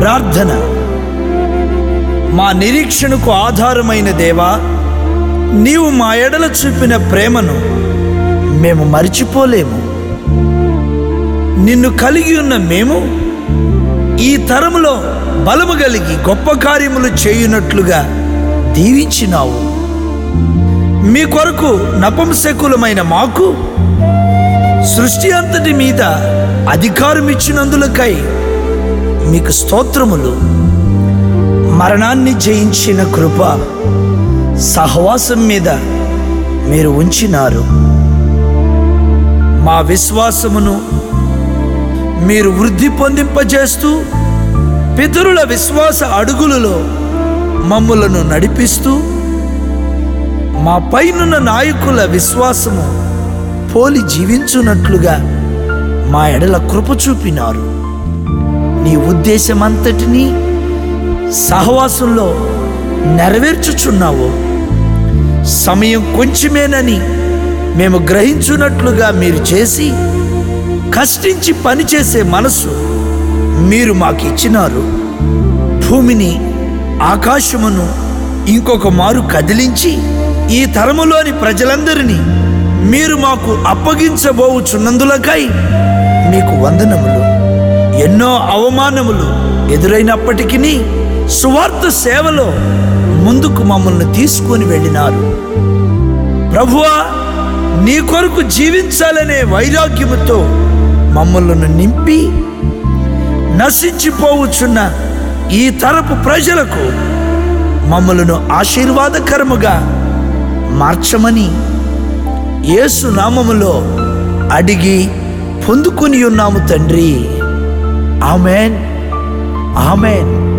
ప్రార్థన మా నిరీక్షణకు ఆధారమైన దేవా నీవు మా ఎడల చూపిన ప్రేమను మేము మరిచిపోలేము నిన్ను కలిగి ఉన్న మేము ఈ తరములో బలము కలిగి గొప్ప కార్యములు చేయునట్లుగా దీవించినావు మీ కొరకు నపంసకులమైన మాకు సృష్టి అంతటి మీద అధికారం ఇచ్చినందులకై మీకు స్తోత్రములు మరణాన్ని జయించిన కృప సహవాసం మీద మీరు ఉంచినారు మా విశ్వాసమును మీరు వృద్ధి పొందింపజేస్తూ పితరుల విశ్వాస అడుగులలో మమ్ములను నడిపిస్తూ మా పైనున్న నాయకుల విశ్వాసము పోలి జీవించున్నట్లుగా మా ఎడల కృప చూపినారు నీ ఉద్దేశమంతటినీ సహవాసంలో నెరవేర్చుచున్నావు సమయం కొంచెమేనని మేము గ్రహించున్నట్లుగా మీరు చేసి కష్టించి పనిచేసే మనసు మీరు మాకు ఇచ్చినారు భూమిని ఆకాశమును ఇంకొక మారు కదిలించి ఈ తరములోని ప్రజలందరినీ మీరు మాకు అప్పగించబోవుచున్నందులకై మీకు వందనములు ఎన్నో అవమానములు ఎదురైనప్పటికీ సువార్త సేవలో ముందుకు మమ్మల్ని తీసుకొని వెళ్ళినారు ప్రభువా నీ కొరకు జీవించాలనే వైరాగ్యముతో మమ్మల్ని నింపి నశించిపోవచ్చున్న ఈ తరపు ప్రజలకు మమ్మలను ఆశీర్వాదకరముగా మార్చమని యేసు నామములో అడిగి పొందుకొని ఉన్నాము తండ్రి ఆమెన్ ఆమెన్